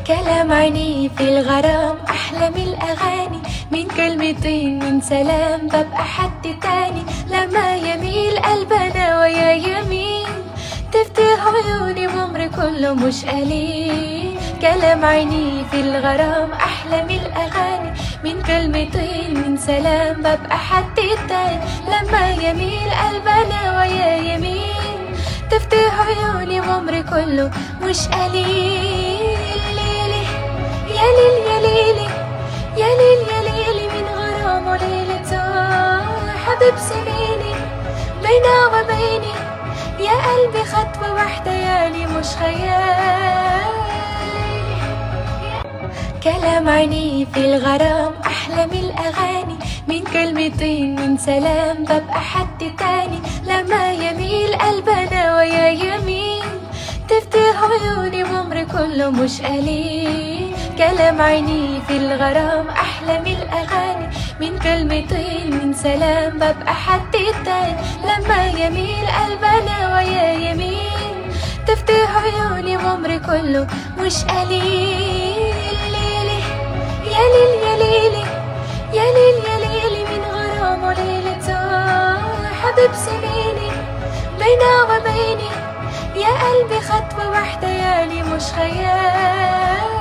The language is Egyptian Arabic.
كلام عيني في الغرام أحلى من الأغاني من كلمتين من سلام ببقى حد تاني لما يميل قلبنا ويا يمين تفتح عيوني وعمري كله مش قليل كلام عيني في الغرام أحلى من الأغاني من كلمتين من سلام ببقى حد تاني لما يميل قلبنا ويا يمين تفتح عيوني وعمري كله مش قليل ليلي يا ليل يا ليلي يا ليل يا ليلي من غرام وليلة حبيب سنيني بينا وبيني يا قلبي خطوة واحدة يعني مش خيالي كلام عيني في الغرام أحلى من الأغاني من كلمتين من سلام ببقى حد تاني لما يميل قلبنا ويا يمين تفتح عيوني وعمري كله مش قليل كلام عيني في الغرام أحلى من الأغاني من كلمتين من سلام ببقى حد تاني لما يميل قلبنا ويا يمين تفتح عيوني وعمري كله مش قليل ليلي يا ليل يا ليلي يا ليل يا ليلي من غرام وليلة حبيب سنيني بينا وبيني يا قلبي خطوة واحدة يعني مش خيال